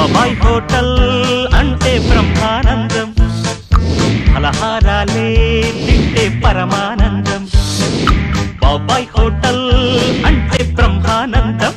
బాబాయ్ హోటల్ అంటే బ్రహ్మానందం ఫలహారాలే తింటే పరమానందం బాబాయ్ హోటల్ అంటే బ్రహ్మానందం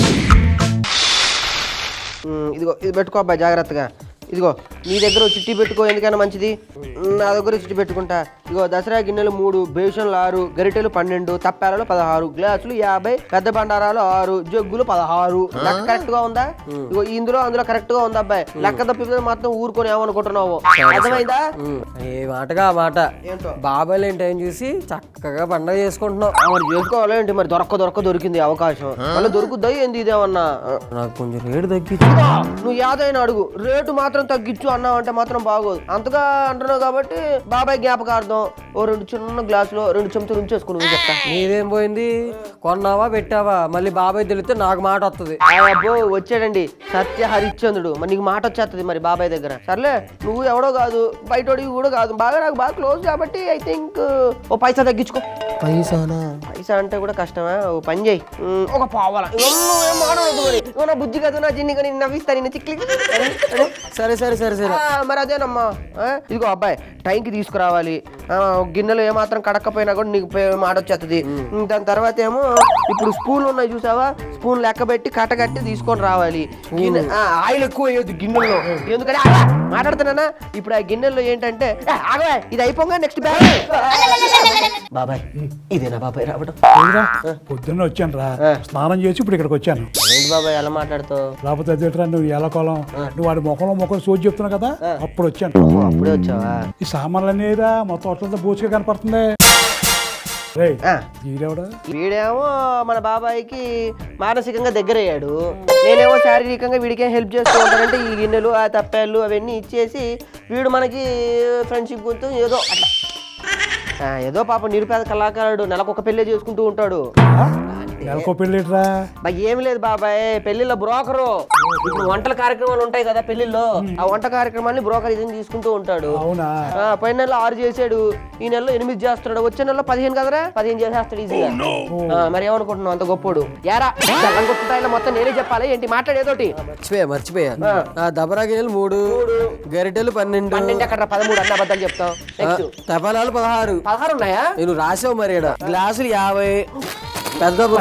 ఉమ్, ఇదిగో ఇది పెట్టుకో అబ్బాయి జాగ్రత్తగా ఇదిగో నీ దగ్గర ఓ చిట్టి పెట్టుకో ఎందుకైనా మంచిది ఉమ్, నా దగ్గర చిట్టి పెట్టుకుంటా ఇదిగో దసరా గిన్నెలు మూడు బేషన్లు ఆరు గరిటెలు పన్నెండు తప్పాలలో పదహారు గ్లాసులు యాభై పెద్ద బండారాలు ఆరు జగ్గులు పదహారు లెక్క కరెక్ట్ గా ఉందా ఇదిగో ఇందులో అందులో కరెక్ట్ గా ఉందా అబ్బాయి లెక్క తప్పితే మాత్రం ఊరుకొని ఏమనుకుంటున్నావు అర్థమైందా ఉమ్, ఏ మాటగా ఆ మాట ఏంటో బాబాయ్ టైం చూసి చక్కగా పండగ చేసుకుంటున్నావు ఆ, మరి చేసుకోవాలి ఏంటి మరి దొరక్క దొరక్క దొరికింది అవకాశం మళ్ళీ దొరుకుద్దా ఏంది ఇదేమన్నా ఆ, నాకు కొంచెం రేటు తగ్గి ఇదిగో, నువ్వు యాదైనా అడుగు రేటు మాత్రం తగ్గించు అన్నావు అంటే మాత్రం బాగోదు అంతగా అంటున్నావు కాబట్టి బాబాయ్ జ్ఞాపకార్థం ఓ రెండు చిన్న గ్లాసులో రెండు చెంచాలు ఉంచేసుకుని నువ్వు చెప్తా నీదేం పోయింది కొన్నావా పెట్టావా మళ్ళీ బాబాయ్ తెలిస్తే నాకు మాట వస్తుంది ఆ అబ్బో వచ్చాడండి సత్య హరిశ్చంద్రుడు మరి నీకు మాట వచ్చేస్తుంది మరి బాబాయ్ దగ్గర సర్లే నువ్వు ఎవడో కాదు బయటోడివి కూడా కాదు బాగా నాకు బాగా క్లోజ్ కాబట్టి ఐ థింక్ ఓ పైసా తగ్గించుకో పైసానా పైసా అంటే కూడా కష్టమా ఓ పని చేయి ఉమ్, ఒక పావాల ఏం మాట్లాడదు మరి ఇగో నా బుజ్జి కదా నా జిన్ని కానీ నవ్విస్తా నిన్ను చిక్లి సరే సరే సరే సరే ఆ, మరి అదేనమ్మా ఆ, ఇదిగో అబ్బాయి టైంకి తీసుకురావాలి ఆ, గిన్నెలు ఏమాత్రం కడక్కపోయినా కూడా నీకు పే- మాట వచ్చేస్తుంది దాని తర్వాత ఏమో ఇప్పుడు స్పూన్లు ఉన్నాయి చూసావా స్పూన్ లెక్క పెట్టి కట్టగట్టి తీసుకొని రావాలి గిన్నె ఆ, ఆయిల్ ఎక్కువ వేయొద్దు గిన్నెల్లో ఎందుకంటే ఆగా, మాట్లాడుతున్నానా ఇప్పుడు ఆ గిన్నెల్లో ఏంటంటే ఏ, ఆగవే ఇది అయిపోగా నెక్స్ట్ బ్యాగ్ బాబాయ్ ఇదేనా బాబాయ్ రావడం ఏదిరా? పొద్దున్న వచ్చాను రా స్నానం చేసి ఇప్పుడు ఇక్కడికి వచ్చాను ఏంటి బాబాయ్ ఎలా మాట్లాడుతావు లేకపోతే అదేట్రా నువ్వు ఎలకోలం నువ్వు వాడి ముఖంలో ముఖం సోచి చెప్తున్నావు కదా అప్పుడు వచ్చాను అప్పుడే వచ్చావా ఈ సామాన్లు అనేదా మొత్తం అట్లంతా బూచిగా కనపడుతుంది రే ఆ. ఈడెవడా వీడేమో మన బాబాయికి మానసికంగా దగ్గరయ్యాడు నేనేమో శారీరకంగా వీడికేం హెల్ప్ చేస్తూ ఉంటానంటే ఈ గిన్నెలు ఆ తప్పాలు అవన్నీ ఇచ్చేసి వీడు మనకి ఫ్రెండ్షిప్ గుర్తు ఏదో అట్లా ఆ, ఏదో పాప నిరుపేద కళాకారుడు నెలకు ఒక పెళ్ళే చేసుకుంటూ ఉంటాడు నెలకో పెళ్ళిట్రా బా ఏమి లేదు బాబాయ్ పెళ్లిలో బ్రోకరు ఇప్పుడు వంటల కార్యక్రమాలు ఉంటాయి కదా పెళ్లిలో ఆ వంట కార్యక్రమాన్ని బ్రోకర్ ఇదని తీసుకుంటూ ఉంటాడు అవునా ఆ, పోయిన నెలలో ఆరు చేసాడు ఈ నెలలో ఎనిమిది చేస్తున్నాడు వచ్చే నెలలో పదిహేను కదరా పదిహేను చేసేస్తాడు ఈజీగా ఆ, మరి ఏమనుకుంటున్నావు అంత గొప్పోడు యారా చల్లం కొట్టుతాయిలో మొత్తం నేనే చెప్పాలి ఏంటి మాట్లాడేదోటి మర్చిపోయా మర్చిపోయా ఆ దబరా గిన్నెలు మూడు గరిటెలు పన్నెండు పన్నెండు అక్కడ పదమూడు అన్న అబద్ధాలు చెప్తాం ఆ, నెక్స్ట్ తపాలాలు పదహారు పదహారు ఉన్నాయా నేను రాసావు మరి ఈడ. గ్లాసులు యాభై పెద్ద బ-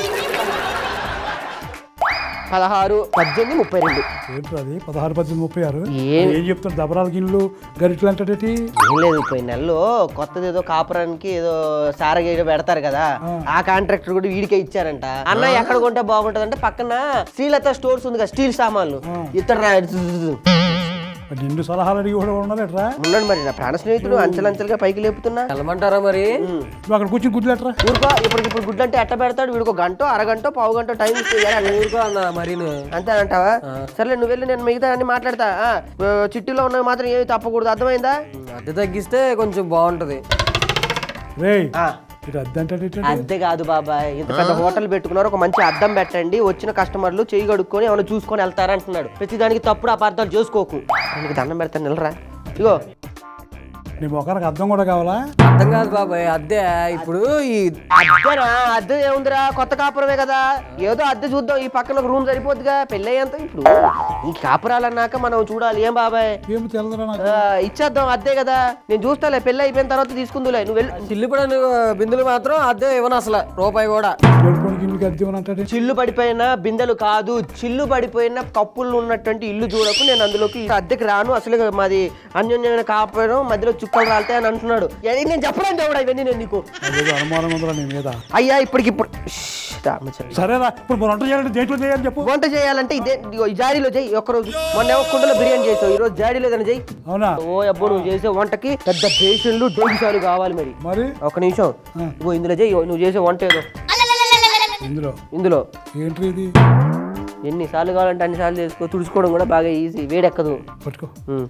పదహారు పద్దెనిమిది ముప్పై రెండు ఏంట్రా అది పదహారు పద్దెనిమిది ముప్పై ఆరు ఏం ఏం చెప్తాను దబరాల గిన్నెలు గరిటలు అంటే ఏం లేదు పోయిన నెలలో కొత్తది ఏదో కాపురానికి ఏదో సారగీడ పెడతారు కదా ఆ కాంట్రాక్టర్ కూడా వీడికే ఇచ్చారంట అన్న ఎక్కడ కొంటే బాగుంటది అంటే పక్కన శ్రీలత స్టోర్స్ ఉంది కదా స్టీల్ సామాన్లు ఇతర నిన్ను సలహాలు అడిగి కూడా ఉన్నారట్రా ఉన్నాడు మరి నా ప్రాణ స్నేహితుడు అంచెలంచెలుగా పైకి లేపుతున్నా వెళ్ళమంటారా మరి నువ్వు అక్కడ కూర్చుని గుడ్లెట్రా ఊరుకో ఇప్పుడు ఇప్పుడు గుడ్లు అంటే ఎట్ట పెడతాడు వీడికి ఒక గంట అరగంట పావు గంట టైం ఇస్తే ఎలా ఊరుకో అన్న మరి అంతే అంటావా సర్లే నువ్వు వెళ్ళి నేను మిగతా అన్ని మాట్లాడతా ఆ, చిట్టీలో ఉన్నవి మాత్రం ఏమి తప్పకూడదు అర్థమైందా అద్దె తగ్గిస్తే కొంచెం బాగుంటది రే ఆ, ఇది అద్దంటే అద్దె కాదు బాబాయ్ ఇంత పెద్ద హోటల్ పెట్టుకున్నారు ఒక మంచి అద్దం పెట్టండి వచ్చిన కస్టమర్లు చేయి కడుక్కొని ఏమైనా చూసుకొని వెళ్తారా అంటున్నాడు ప్రతి దానికి తప్పుడు అపార్థాలు చేసుకోకు నీకు దండం పెడతాను నిలరా ఇగో నీ మొఖానికి అద్దం కూడా కావాలా అర్థం కాదు బాబాయ్ అద్దె ఇప్పుడు ఈ అద్దెనా అద్దె ఏముందిరా కొత్త కాపురమే కదా ఏదో అద్దె చూద్దాం ఈ పక్కన ఒక రూమ్ సరిపోద్దిగా పెళ్ళి అయ్యేంత ఇప్పుడు ఈ కాపురాలు అన్నాక మనం చూడాలి ఏం బాబాయ్ ఏమి తెలదరా నాకు ఆ, ఇచ్చేద్దాం అద్దే కదా నేను చూస్తాలే పెళ్ళి అయిపోయిన తర్వాత తీసుకుందులే నువ్వు వెళ్ళి చిల్లిపడని బిందులు మాత్రం అద్దె ఇవ్వను అసలు రూపాయి కూడా ఏడుకోని గిన్నెకి అద్దె అంటే చిల్లు పడిపోయిన బిందెలు కాదు చిల్లు పడిపోయిన కప్పులు ఉన్నటువంటి ఇల్లు చూడకు నేను అందులోకి అద్దెకి రాను అసలు మాది అన్యోన్యమైన కాపురం మధ్యలో చుక్కలు రాలితే అని అంటున్నాడు ఏ, నేను చెప్పలేను దేవుడా ఇవన్నీ నేను నీకు అదేదో అనుమానం ఉందిరా నీ మీద అయ్యా ఇప్పటికిప్పుడు శ్ష్, రామచంద్ర సరేరా ఇప్పుడు మనం వంట చేయాలంటే దేంట్లో చేయాలని చెప్పు వంట చేయాలంటే ఇదే ఇదిగో ఈ జాడీలో చేయి ఒక్కరోజు మొన్న ఏమో కుండలో బిర్యానీ చేసావు ఈ రోజు జాడీలో ఏదైనా చేయి అవునా ఓ అబ్బో నువ్వు చేసే వంటకి పెద్ద బేషన్లు డోగిసాలు కావాలి మరి మరి ఒక నిమిషం ఇగో ఇందులో చేయి నువ్వు చేసే వంట ఏదో ఇందులో ఇందులో ఏంటి ఇది ఎన్నిసార్లు కావాలంటే అన్నిసార్లు చేసుకో తుడుచుకోవడం కూడా బాగా ఈజీ వేడెక్కదు పట్టుకో ఉమ్.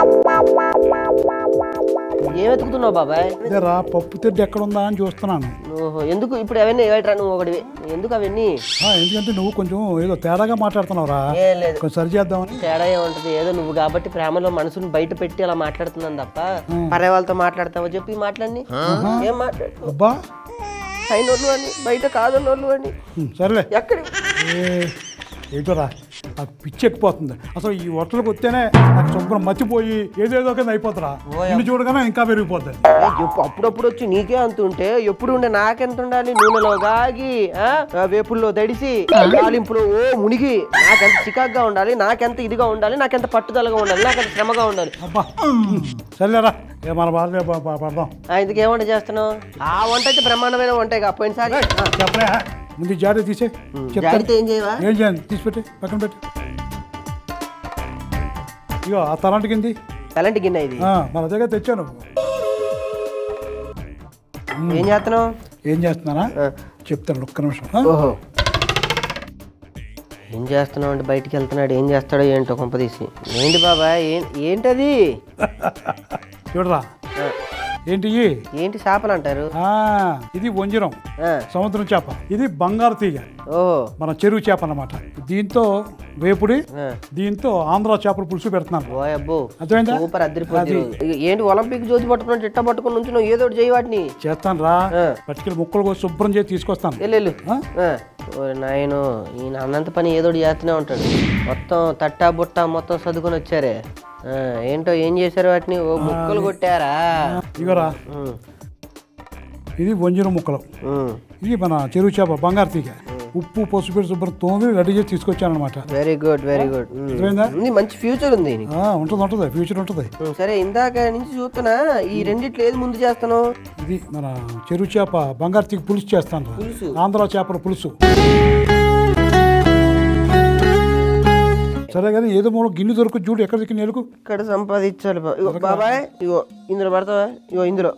ఏం వెతుకుతున్నావు బాబాయ్ అదే రా పప్పు తెడ్డు ఎక్కడ ఉందా అని చూస్తున్నాను ఓహో ఎందుకు ఇప్పుడు అవన్నీ ఏవట్రా నువ్వు ఒకటి ఎందుకు అవన్నీ ఆ, ఎందుకంటే నువ్వు కొంచెం ఏదో తేడాగా మాట్లాడుతున్నావు రా ఏం లేదు కొంచెం సరి చేద్దామని తేడా ఏముంటది ఏదో నువ్వు కాబట్టి ప్రేమలో మనసుని బయట పెట్టి అలా మాట్లాడుతున్నాను తప్ప పరే వాళ్ళతో మాట్లాడతావో చెప్పి మాట్లాడి ఏం మాట్లాడు అబ్బా అయినోళ్ళు అని బయట కాదన్నోళ్ళు అని ఉమ్, సరేలే ఎక్కడి ఏ, ఏంటో రా నాకు పిచ్చి ఎక్కిపోతుంది అసలు ఈ హోటల్కి వస్తేనే నాకు శుభ్రం మర్చిపోయి ఏదేదో కింద అయిపోతారా ఇన్ని చూడగానే ఇంకా పెరిగిపోతుంది ఏ, ఎప్పు- అప్పుడప్పుడు వచ్చి నీకే అంత ఉంటే ఎప్పుడు ఉండే నాకెంత ఉండాలి నూనెలో గాగి ఆ, ఆ, వేపుల్లో తడిసి తాలింపులో ఓ మునిగి నాకెంత చికాగ్గా ఉండాలి నాకెంత ఇదిగా ఉండాలి నాకెంత పట్టుదలగా ఉండాలి నాకెంత శ్రమగా ఉండాలి అబ్బా సర్లేరా ఏ మన బాధలే ప- ప- పడదాం ఆ, ఇందుకు ఏ వంట చేస్తున్నావు ఆ వంట అయితే బ్రహ్మాండమైన వంటే పోయినసారి ఆ, చెప్పలే ముందు జాగ్రత్త తీసే చెప్తాను జాగ్రత్త ఏం చేయవా ఏం చేయండి తీసి పెట్టి పక్కన పెట్టి ఇగో ఆ తలంటి కింది ఎలాంటి గిన్నె ఇది ఆ, మన దగ్గర తెచ్చాను ఏం చేస్తున్నావు ఏం చేస్తున్నానా ఆ. చెప్తాను ఒక్క నిమిషం ఆ? ఓహో ఏం చేస్తున్నావు అంటే బయటికి వెళ్తున్నాడు ఏం చేస్తాడో ఏంటో కొంపదీసి ఏంటి బాబా ఏం ఏంటది చూడరా ఆ, ఏంటి ఇయి? ఏంటి చేపలు అంటారు ఆ, ఇది వంజరం ఆ, సముద్రం చేప ఇది బంగారు తీగ ఓహో మన చెరువు చేప అన్నమాట దీంతో వేపుడి ఆ. దీంతో ఆంధ్ర చేపల పులుసు పెడుతున్నాను ఓ అబ్బో అర్థమైందా సూపర్ అద్దరిపోద్ది అది. ఈరోజు. ఇక ఏంటి ఒలింపిక్ జ్యోతి పట్టుకుని చిట్ట పట్టుకుని నుంచి నువ్వు ఏదో ఒకటి చేయి వాటిని చేస్తాను రా ఆ. పట్టుకెళ్ళి ముక్కలు కోసి శుభ్రం చేసి తీసుకొస్తాను వెళ్ళు ఆ? నాయను ఈయన అన్నంత పని ఏదో ఒకటి చేస్తూనే ఉంటాడు మొత్తం తట్టా బుట్ట మొత్తం చదువుకొని వచ్చారే ఆ, ఏంటో ఏం చేశారు వాటిని ఓ ముక్కలు కొట్టారా ఇగోరా ఉమ్, ఇది వంజరం ముక్కలు ఉమ్. ఇది మన చెరువు చేప బంగారు తీగ ఉప్పు పసుపు పెట్టి శుభ్రం తోమి రెడీ చేసి తీసుకొచ్చాను అనమాట వెరీ గుడ్ వెరీ గుడ్ అర్థమైందా? ఉంది మంచి ఫ్యూచర్ ఉంది నీకు. ఉంటుంది ఉంటుంది ఫ్యూచర్ ఉంటుంది ఉమ్, సరే ఇందాక నుంచి చూస్తున్నా ఈ రెండిట్లో ఏది ముందు చేస్తాను ఇది మన చెరువు చేప బంగారు తీగ పులుసు చేస్తాను రా. పులుసు? ఆంధ్ర చేపల పులుసు సరే కానీ ఏదో మూల గిన్నె దొరుకుతుంది చూడు ఎక్కడ దిక్కు నెలకు ఇక్కడ సంపాదించాలి బా- ఇగో బాబాయ్ ఇగో ఇందులో పెడతావా ఇగో ఇందులో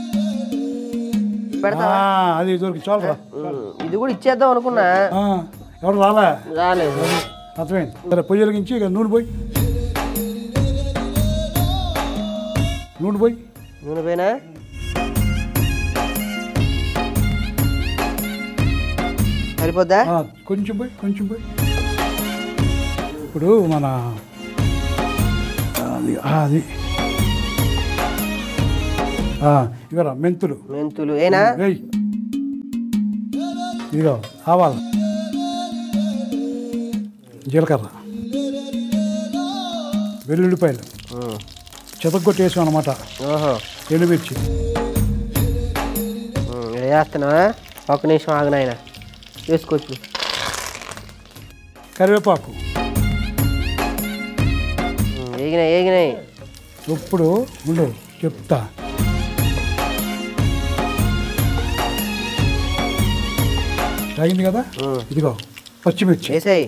పెడతావా అది దొరికి చాలు రా ఉమ్, ఇది కూడా ఇచ్చేద్దాం అనుకున్నా ఆ, ఎవరు రాలే రాలేదు అర్థమైంది సరే పొయ్యి వెలిగించి ఇక నూనె పోయి నూనె పోయి నూనె పోయినా సరిపోద్దా ఆ, కొంచెం పోయి కొంచెం పోయి ఇప్పుడు మన అది ఆ, అది ఆ, ఇవరా మెంతులు మెంతులు ఏనా వేయి ఇదిగో ఆవాలు జీలకర్ర వెల్లుల్లిపాయలు ఉమ్, చెతగొట్టేసాం అనమాట ఓహో ఎండుమిర్చి ఉమ్, ఇలా చేస్తున్నావా ఒక నిమిషం ఆగనాయన వేసుకోవచ్చు కరివేపాకు ఉమ్, ఏగినాయి ఏగినాయి ఇప్పుడు ఉండు చెప్తా అయింది కదా ఉమ్, ఇదిగో పచ్చిమిర్చి వేసాయి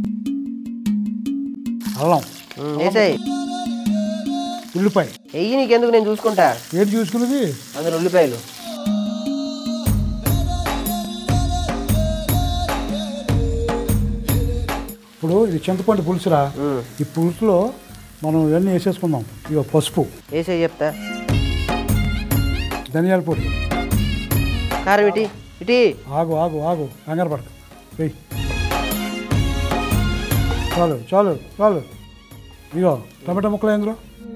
అల్లం వేసాయి ఉల్లిపాయ వెయ్యి నీకెందుకు నేను చూసుకుంటా ఏది చూసుకున్నది అందులో ఉల్లిపాయలు ఇప్పుడు ఇది చింతపండు పులుసురా ఉమ్, ఈ పులుసులో మనం ఇవన్నీ వేసేసుకుందాం ఇగో పసుపు వేసాయి చెప్తా ధనియాల పొడి కారం ఇటీ ఇటీ ఆగు ఆగు ఆగు కంగారు పడక వెయ్యి చాలు చాలు చాలు ఇగో టమాటా ముక్కలు ఏంద్రో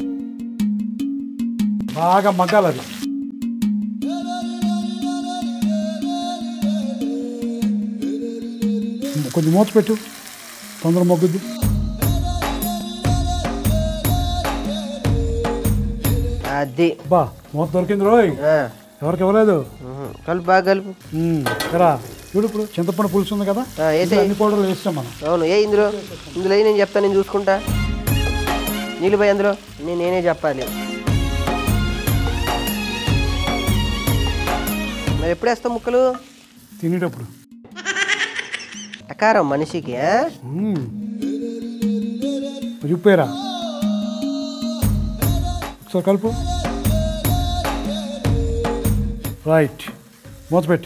బాగా మగ్గాలి అది కొంచెం మూత పెట్టు తొందర మొగ్గుద్ది అది బా మూత దొరికింది రోయ్ ఆ, ఎవరికి ఇవ్వలేదు ఉహు, కలుపు బాగా కలుపు ఉమ్, ఎరా చూడు ఇప్పుడు చింతపండు పులుసు ఉంది కదా ఆ, వేసేయ్. ఇందులో అన్ని పౌడర్లు వేస్తాం మనం అవును ఏ ఇందులో ఇందులో ఏ నేను చెప్తాను నేను చూసుకుంటా నీళ్ళు పోయి అందులో నేను నేనే చెప్పాలి మరి ఎప్పుడు వేస్తాం ముక్కలు తినేటప్పుడు టకారం మనిషికి ఆ? మ్మ్. ఉప్పు ఒకసారి కలుపు రైట్ మూత పెట్టు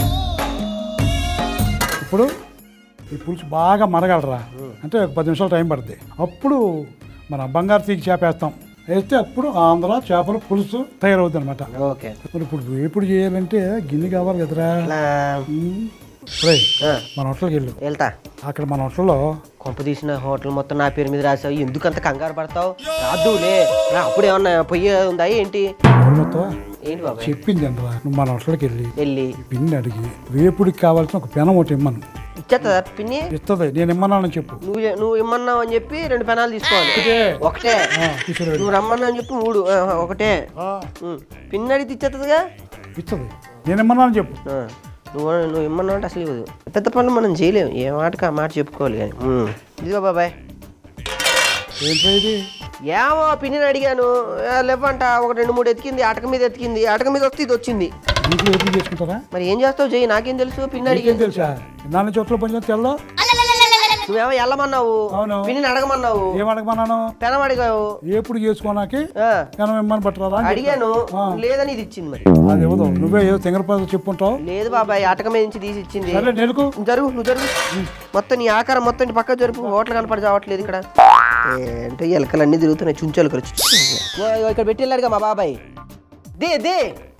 ఇప్పుడు ఈ పులుసు బాగా మరగలరా అంటే ఒక పది నిమిషాలు టైం పడుతుంది అప్పుడు మన బంగారు తీగి చేప వేస్తాం వేస్తే అప్పుడు ఆంధ్ర చేపల పులుసు తయారవుద్ది అనమాట ఓకే మరి ఇప్పుడు ఎప్పుడు చేయాలంటే గిన్నె కావాలి కదరా అలా, మ్మ్. రైట్ ఆ, మన హోటల్కి వెళ్ళు వెళ్తా అక్కడ మన హోటల్లో కొంప తీసిన హోటల్ మొత్తం నా పేరు మీద రాసావు ఎందుకు అంత కంగారు పడతావు రాదులే అప్పుడు ఏమన్నా పొయ్యి ఉందా ఏంటి మొత్తం ఏంటి బాబాయ్ చెప్పింది అనరా నువ్వు మన హోటల్కి వెళ్ళి వెళ్ళి పిన్ని అడిగి వేపుడికి కావాల్సిన ఒక పెనం ఒకటి ఇమ్మను ఇచ్చేస్తుందా పిన్ని ఇస్తుంది నేను ఇమ్మన్నానని చెప్పు నువ్వు నువ్వు ఇమ్మన్నావు అని చెప్పి రెండు పెనాలు తీసుకోవాలి ఒకటే ఆ, తీసుకురా నువ్వు రమ్మన్నావు అని చెప్పి మూడు ఆ, ఒకటే ఆ, ఉం. పిన్ని అడిగితే ఇచ్చేస్తుందిగా ఇస్తుంది నేను ఇమ్మన్నానని చెప్పు ఆ, నువ్వు నువ్వు ఇమ్మన్నావు అంటే అసలు ఇవ్వదు పెద్ద పనులు మనం చేయలేము ఏ మాటకి ఆ మాట చెప్పుకోవాలి కానీ ఉం. ఇదిగో బాబాయ్ ఏంటి ఇది ఏమో పిన్నిని అడిగాను ఆ, లేవంట ఒక రెండు మూడు ఎతికింది అటక మీద ఎతికింది అటక మీద వస్తే ఇది వచ్చింది ఇంట్లో ఎప్పుడు చేసుకుంటారా మరి ఏం చేస్తావు చెయ్యి నాకేం తెలుసు పిన్ని నీకేం అడిగింది తెలుసా నాన్న చోట్ల పని తెల్లో నువ్వేమో వెళ్ళమన్నావు అవును. పిన్నిని అడగమన్నావు ఏం అడగమన్నాను పెనం అడిగావు ఎప్పుడు చేసుకోనాకి ఆ, పెనం ఇమ్మని పట్టరా అడిగాను ఆ. లేదని ఇది ఇచ్చింది మరి అది ఇవ్వదు నువ్వే ఏదో తెంగరపాద చెప్పుంటావు లేదు బాబాయ్ అటక మీద నుంచి తీసి ఇచ్చింది సరే నెలకు జరుగు నువ్వు జరుగు మొత్తం నీ ఆకారం మొత్తం ఇటు పక్క జరుపు హోటల్ కనపడి చావట్లేదు ఇక్కడ ఏంటో ఎలకలు అన్ని తిరుగుతున్నాయి చుంచెలకలు ఓ, ఇగో ఇక్కడ పెట్టి వెళ్ళాడుగా మా బాబాయ్ దే దే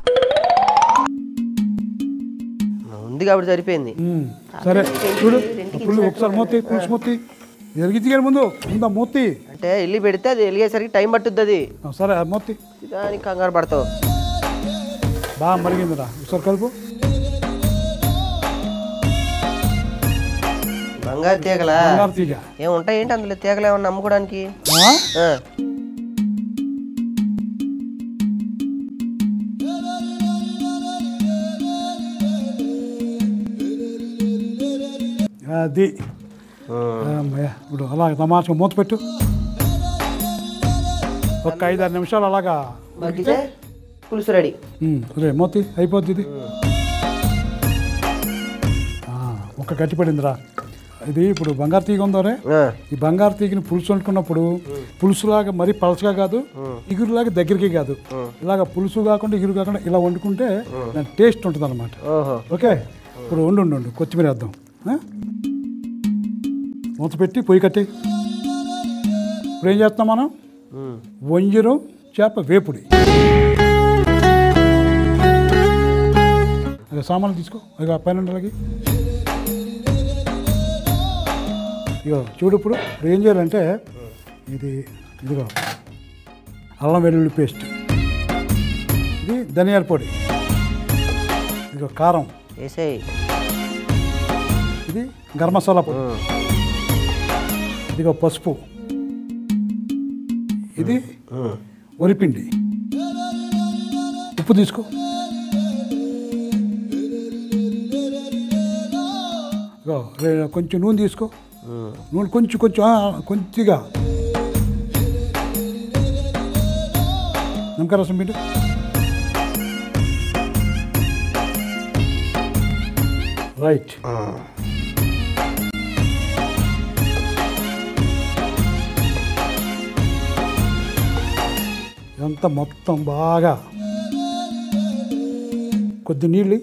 ఉంది కాబట్టి సరిపోయింది ఉమ్, సరే చూడు పుల్లు ఒకసారి మూతి పులుసు మూతి ఎరిగించి కానీ ముందు ముందా మూతి అంటే ఇల్లు పెడితే అది వెలిగేసరికి టైం పట్టుద్ది అది ఆ, సరే ఆ మూతి దానికి కంగారు పడతావు బాగా మరిగిందిరా ఒకసారి కలుపు బంగారు తీగలా బంగారు తీగ ఏముంటాయి ఏంటి అందులో తీగలు ఏమన్నా అమ్ముకోవడానికి ఆ? ఆ. అది అమ్మయ్య, ఇప్పుడు అలాగ తమాషగా మూత పెట్టు ఒక ఐదారు నిమిషాలు అలాగా మగ్గితే పులుసు రెడీ ఉమ్, రే మూతి అయిపోద్ది ఇది ఆ, ఒక్క గట్టి పడిందిరా ఇది ఇప్పుడు బంగారు తీగ ఉందో రే ఆ. ఈ బంగారు తీగని పులుసు వండుకున్నప్పుడు పులుసులాగా మరీ పలచగా కాదు ఇగురులాగా దగ్గరికి కాదు ఇలాగ పులుసు కాకుండా ఇగురు కాకుండా ఇలా వండుకుంటే దాని టేస్ట్ ఉంటుంది అనమాట ఓహో ఓకే ఇప్పుడు వండు వండు వండు కొత్తిమీర వేద్దాం ఆ? మూత పెట్టి పొయ్యి కట్టి ఇప్పుడు ఏం చేస్తాం మనం ఉమ్. వంజరం చేప వేపుడి అదే సామాన్లు తీసుకో అవి పైన ఉండాలి ఇగో చూడు ఇప్పుడు ఇప్పుడు ఏం చేయాలంటే ఇది ఇదిగో అల్లం వెల్లుల్లి పేస్ట్ ఇది ధనియాల పొడి ఇదిగో కారం వేసేయి ఇది గరం మసాలా పొడి ఇదిగో పసుపు ఇది వరిపిండి ఉప్పు తీసుకో ఇదిగో రే- కొంచెం నూనె తీసుకో నూనె కొంచెం కొంచెం ఆ, కొంచెంగా నిమ్మకాయ రసం పిండి రైట్ ఎంత మొత్తం బాగా కొద్ది నీళ్ళు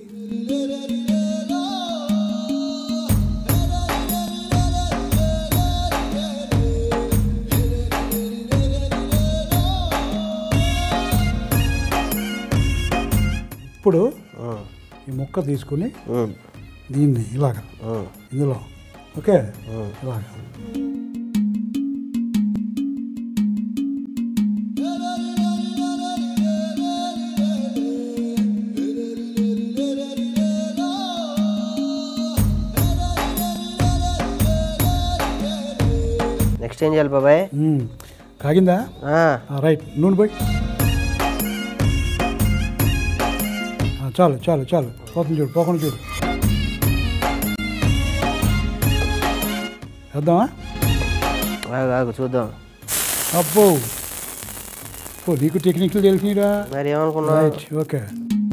ఇప్పుడు ఈ ముక్క తీసుకుని ఉమ్. దీన్ని ఇలాగ ఉమ్. ఇందులో ఓకే ఇలాగ నెక్స్ట్ ఏం చేయాలి బాబాయ్ మ్మ్. కాగిందా ఆ, ఆ, రైట్ నూనె పోయి ఆ, చాలు చాలు చాలు పోతుంది చూడు పోకుండా చూడు వేద్దామా ఆగు ఆగు చూద్దాం అబ్బో ఓ నీకు టెక్నిక్లు తెలిసినరా మరి ఏమనుకున్నావు రైట్ ఓకే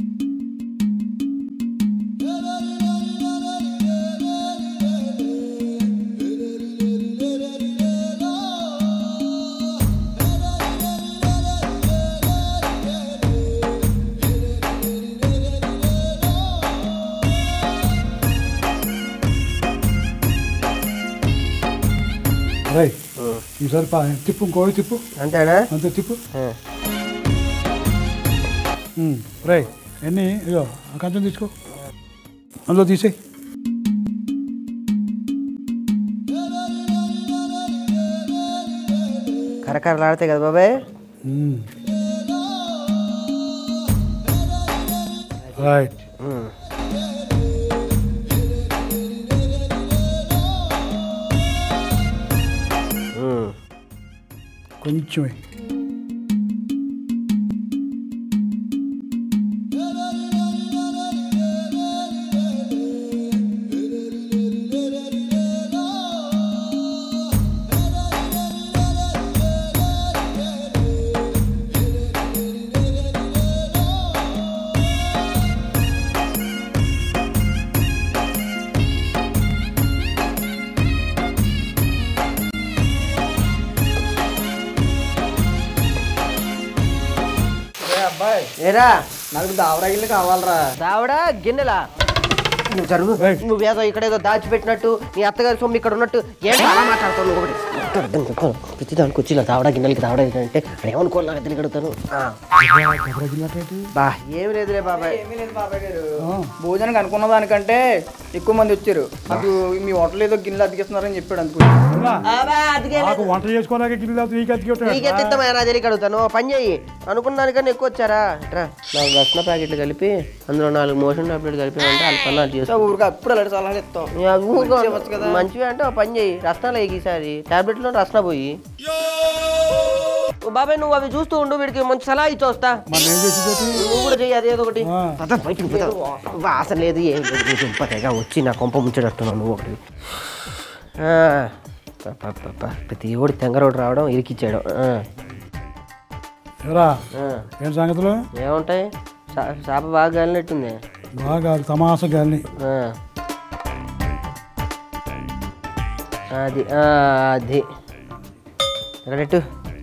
రైట్ ఈసారి పా- తిప్పు ఇంకోటి తిప్పు అంతేనా అంతే తిప్పు ఆ. ఉమ్, రై ఎన్ని ఇగో ఆ కంచం తీసుకో అందులో తీసేయి కరకరలాడతాయి కదా బాబాయ్ ఉమ్. రైట్ కొంచెం అబ్బాయి ఏరా నాకు దావరాగిల్లు కావాలరా దావడా గిన్నెలా నువ్వు జరుగు రైట్. నువ్వు ఏదో ఇక్కడ ఏదో దాచిపెట్టినట్టు నీ అత్తగారి సొమ్ము ఇక్కడ ఉన్నట్టు ఏంటి అలా మాట్లాడుతావు నువ్వు ఒకటి ఇక్కడ అర్థం కాదు. ప్రతి దానికి వచ్చి ఇలా దావడా గిన్నెలకి దావడా అంటే ఏమనుకోవాలి నాకు తెలియగలుగుతాను బా ఏమి లేదులే బాబాయ్ ఏమీ లేదు బాబాయ్ గారు భోజనానికి అనుకున్న దానికంటే ఎక్కువ మంది వచ్చారు నాకు మీ హోటల్ ఏదో గిన్నెలు అతికిస్తున్నారని చెప్పాడు అందుకు నాకు వంట చేసుకోలేక గిన్నెలు అవుతుంది నీకు అతికి ఉంటాయి. నీకే తిత్తమయ్యా నా తెలియక అడుగుతాను ఓ పని చెయ్యి అనుకున్న దానికన్నా ఎక్కువ వచ్చారా ఇట్రా నాలుగు రసన ప్యాకెట్లు కలిపి అందులో నాలుగు మోషన్ టాబ్లెట్ కలిపి అంటే వాళ్ళ పనులు వాళ్ళు చేసుకో ఊరికి అప్పుడు అలాంటి సలహాలు ఇస్తాం యా, ఊరుకో. మంచివి అంటే ఓ పని చెయ్యి రసనాలు వేయి ఈసారి టాబ్లెట్లో రసన పోయి ఓ బాబాయ్ నువ్వు అవి చూస్తూ ఉండు వీడికి మంచి సలహా ఇచ్చి వస్తా మన ఏం చేసేది నువ్వు కూడా చెయ్యి అదేదో ఒకటి ఆ. పద, బయటికి పద. వాసన లేదు ఏం లేదు నీ దుంపతేగా వచ్చి నా కొంప ముంచేటట్టున్నావు నువ్వు ఒకటి ఆ, ప, ప, ప, ప. ప్రతి ఓడి తెంగరోడు రావడం ఇరికిచ్చాడు ఆ, ఎరా ఆ. ఏం సంగతులు ఏముంటాయి చా- చేప బాగా గాలినట్టుంది బాగా తమాస గాలిని ఆ. అది ఆ, అది ఎక్కడెట్టు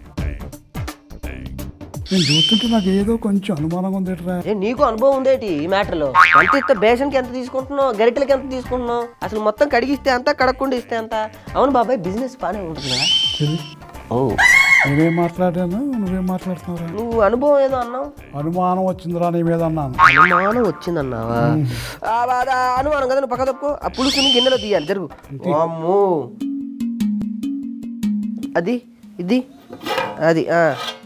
నేను చూస్తుంటే నాకు ఏదో కొంచెం అనుమానంగా ఉంది ఎట్రా ఏ నీకు అనుభవం ఉందేటి ఈ మ్యాటర్లో ఎంత ఇస్తే బేసన్కి ఎంత తీసుకుంటున్నావు గరిటెలకి ఎంత తీసుకుంటున్నావు అసలు మొత్తం కడిగిస్తే అంత కడగకుండా ఇస్తే అంత అవును బాబాయ్ బిజినెస్ బాగానే ఉంటుంది కదా ఇది ఓ నేనేం మాట్లాడాను నువ్వేం మాట్లాడుతున్నావురా నువ్వు అనుభవం ఏదో అన్నావు అనుమానం వచ్చిందిరా నీ మీద అన్నాను అనుమానం వచ్చిందన్నావా ఆ, బాధ అనుమానం కదా నువ్వు పక్క తప్పుకో ఆ పులుసుని గిన్నెలో తీయాలి జరుగు అమ్మో అది ఇది అది ఆ.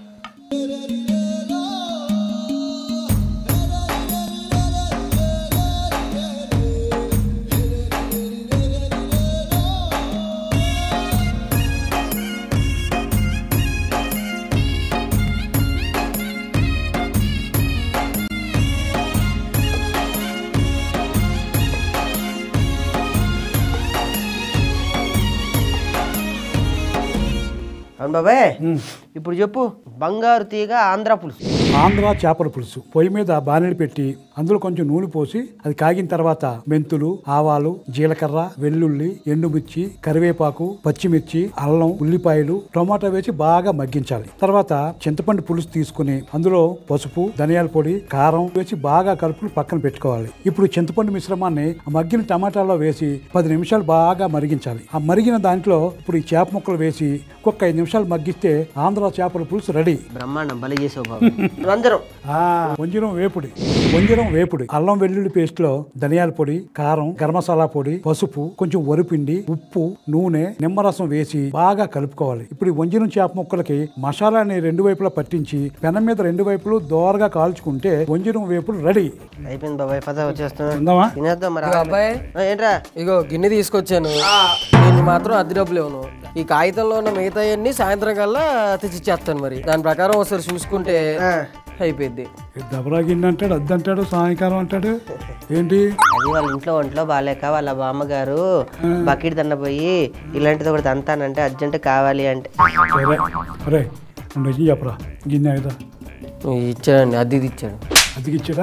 అవును బాబాయ్ ఇప్పుడు చెప్పు బంగారు తీగ ఆంధ్ర పులుసు ఆంధ్ర చేపల పులుసు పొయ్యి మీద బాణీలు పెట్టి అందులో కొంచెం నూనె పోసి అది కాగిన తర్వాత మెంతులు ఆవాలు జీలకర్ర వెల్లుల్లి ఎండుమిర్చి కరివేపాకు పచ్చిమిర్చి అల్లం ఉల్లిపాయలు టొమాటో వేసి బాగా మగ్గించాలి తర్వాత చింతపండు పులుసు తీసుకుని అందులో పసుపు ధనియాల పొడి కారం వేసి బాగా కలుపుని పక్కన పెట్టుకోవాలి ఇప్పుడు చింతపండు మిశ్రమాన్ని ఆ మగ్గిన టమాటాలో వేసి పది నిమిషాలు బాగా మరిగించాలి ఆ మరిగిన దాంట్లో ఇప్పుడు ఈ చేప ముక్కలు వేసి ఒక్క ఐదు నిమిషాలు మగ్గిస్తే ఆంధ్ర చేపల పులుసు రెడీ బ్రహ్మాండం బలి చేసావు బాబు అందరం ఆ వంజరం వేపుడి వంజరం వేపుడి అల్లం వెల్లుల్లి పేస్ట్ లో ధనియాల పొడి కారం గరం మసాలా పొడి పసుపు కొంచెం వరిపిండి ఉప్పు నూనె నిమ్మరసం వేసి బాగా కలుపుకోవాలి ఇప్పుడు ఈ వంజరం చేప ముక్కలకి మసాలాని రెండు వైపులా పట్టించి పెనం మీద రెండు వైపులు దోరగా కాల్చుకుంటే వంజరం వేపుడు రెడీ అయిపోయింది బాబాయ్ పద వచ్చేస్తున్నా తిందామా తినేద్దాం మరి ఇదిగో అబ్బాయి ఆ, ఏంట్రా ఇగో గిన్నె తీసుకొచ్చాను దీన్ని మాత్రం అద్దె డబ్బులు ఇవ్వను ఈ కాగితంలో ఉన్న మిగతా అన్ని సాయంత్రం కల్లా తెచ్చిచ్చేస్తాను మరి దాని ప్రకారం ఒకసారి చూసుకుంటే అయిపోయింది ఈ దబరా గిన్నె అంటాడు అద్దు అంటాడు సాయంకాలం అంటాడు ఏంటి అది వాళ్ళ ఇంట్లో ఒంట్లో బాగాలేక వాళ్ళ బామ్మగారు బకెట్ దండపోయి ఇలాంటిది ఒకటి దంతానంటే అర్జెంట్ కావాలి అంటే సరే అరే నిజం చెప్పరా గిన్నె కదా ఇచ్చాడండి అద్దె ఇది ఇచ్చాడు అదికి ఇచ్చాడా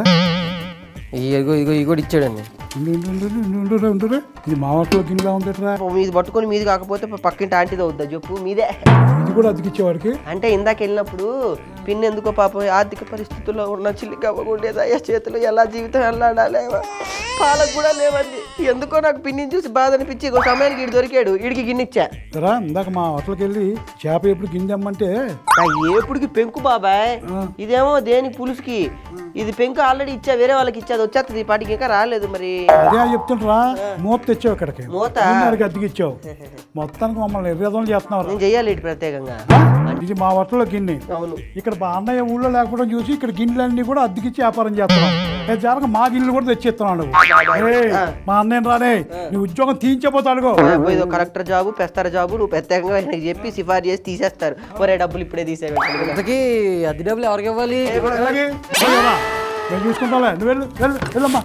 ఇగో ఇగో ఇగో కూడా ఇచ్చాడండి ఉండు, ఉండు, ఉండు, ఉండు, ఉండు, ఉండు, ఉండు. ఇది మా వాటిలో గిన్నెలా ఉందట్రా మీది పట్టుకొని మీది కాకపోతే పక్కింటి ఆంటీది అవుద్దా చెప్పు మీదే ఇది కూడా అతికిచ్చేవాడికి అంటే ఇందాక వెళ్ళినప్పుడు పిన్ ఎందుకో పాపం ఆర్థిక పరిస్థితుల్లో ఉన్న చిల్లి కవ్వకుండేది అయ్యా చేతిలో ఎలా జీవితం వెళ్ళాడాలి పాలకు కూడా లేవండి ఎందుకో నాకు పిన్నిని చూసి బాధ అనిపించి ఒక సమయానికి ఇటు దొరికాడు ఇడికి గిన్నెచ్చా సరా ఇందాక మా హోటల్కి వెళ్ళి చేప ఎప్పుడు గిన్నె తెమ్మంటే ఆ ఏపుడికి పెంకు బాబాయ్ ఇదేమో దేని పులుసుకి ఇది పెంకు ఆల్రెడీ ఇచ్చా వేరే వాళ్ళకి ఇచ్చా అది వచ్చేస్తుంది ఈ పాటికి ఇంకా రాలేదు మరి అదే చెప్తుంటారా మూత తెచ్చావు ఇక్కడికి మూత? గిన్నెకి అద్దెకి ఇచ్చావు మొత్తానికి మమ్మల్ని నిర్వేదం చేస్తున్నావు నేను చెయ్యాలి ఇటు ప్రత్యేకంగా ఇది మా హోటల్లో గిన్నె అవును ఇక్కడ మా అన్నయ్య ఊళ్ళో లేకపోవడం చూసి ఇక్కడ గిన్నెలన్నీ కూడా అద్దెకిచ్చి వ్యాపారం చేస్తున్నాం నేను జరగ మా గిన్నెలు కూడా తెచ్చిస్తున్నాను ఏయ్, మా అన్నయ్య రానే నీ ఉద్యోగం తీయించబోతాడుగో అబ్బో, ఇదో కలెక్టర్ జాబు పెస్తార జాబు నువ్వు ప్రత్యేకంగా ఆయనకి చెప్పి సిఫారు చేసి తీసేస్తారు ఒరే డబ్బులు ఇప్పుడే తీసేయండి ఇంతకీ అద్దె డబ్బులు ఎవరికి ఇవ్వాలి అలాగే పోయిరా. నేను చూసుకుంటాలే నువ్వు వెళ్ళు వెళ్ళు వెళ్ళమ్మా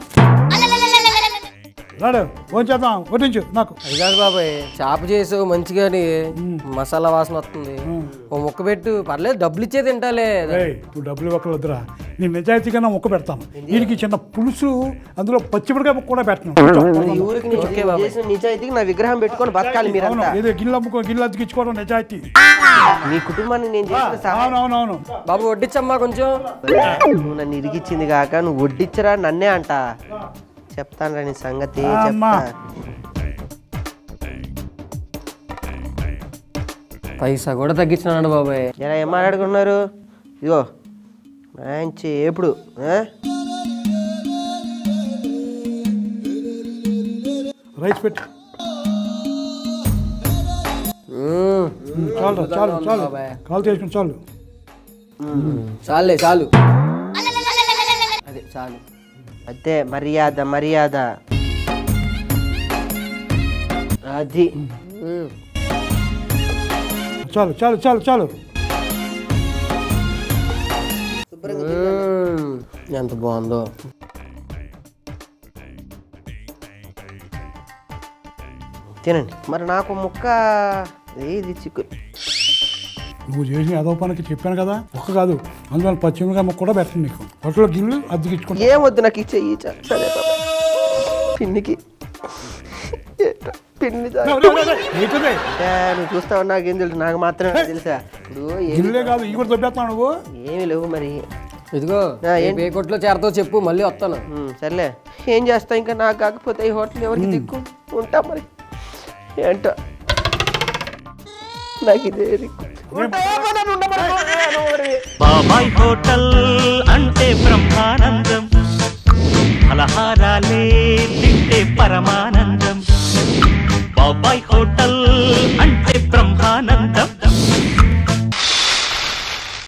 రాడు ఫోన్ చేద్దాం వడ్డించు నాకు అది కాదు బాబాయ్ చేప చేసావు మంచిగాని మసాలా వాసన వస్తుంది ఓ ముక్క పెట్టు పర్లేదు డబ్బులు ఇచ్చే తింటాలే ఏయ్ నువ్వు డబ్బులు ఇవ్వకలు వద్దురా నేను నిజాయితీగా నా ముక్క పెడతాను వీడికి చిన్న పులుసు అందులో పచ్చిమిరకాయ ముక్క కూడా పెట్టను ఈ ఊరికి నేను చేసిన నిజాయితీకి నా విగ్రహం పెట్టుకొని బతకాలి అవును మీరంతా ఏదో గిన్నెలు అమ్ముకో గిన్నెలు అతికించుకోవడం నిజాయితీ మీ కుటుంబాన్ని నేను చేసిన సహాయం అవునవునవును బాబు వడ్డిచ్చమ్మా కొంచెం నువ్వు నన్ను ఇరిగిచ్చింది కాక నువ్వు వడ్డిచ్చరా నన్నే అంట చెప్తాను నీ సంగతి అమ్మా. చెప్తా పైసా కూడా తగ్గించినాడు బాబాయ్ ఎలా ఏం మాట్లాడుకున్నారు ఇదిగో మంచి ఎప్పుడు ఆ? రైస్ పెట్టి మ్మ్. చాలు చాలు చాలు బాబాయ్. కాల్ చేసుకుని చాలు చాలులే చాలు అదే చాలు అదే మర్యాద మర్యాద అది మ్మ్. చాలు చాలు చాలు చాలు మ్మ్. ఎంత బాగుందో తినండి మరి నాకు ముక్క ఏది చిక్కు నువ్వు చేసిన ఏదో పనికి చెప్పాను కదా ఒక్క కాదు అందువల్ల పచ్చిమిరకాయ ముక్క కూడా పెట్టండి నీకు హోటల్లో గిన్నెలు అద్దెకించుకుంటా ఏం వద్దు నాకు ఇచ్చే ఈ చా- సరే బాబా పిన్నికి ఏంటో, పిన్ని చా- ఏంటది అంటే నువ్వు చూస్తావు నాకేం తెలుసు నాకు మాత్రమే తెలుసా ఇప్పుడు ఏమి గిన్నెలే కాదు ఇవి కూడా దొబ్బేస్తావు నువ్వు ఏమి లేవు మరి ఇదిగో ఆ, ఏ ఏ కొట్లో చేరతావు చెప్పు మళ్ళీ వస్తాను ఉమ్, సర్లే ఏం చేస్తా ఇంకా నాకు కాకపోతే ఈ హోటల్ ఎవరికి దిక్కు ఉంటా మరి ఏంటో నాకు ఇదే దిక్కు ఉంటా, ఏమన్నా ఉండ మరి. ఏ, నువ్వు మరి. బాబాయ్ హోటల్ అంటే బ్రహ్మానందం ఫలహారాలే తింటే పరమానందం బాబాయ్ హోటల్ అంటే బ్రహ్మానందం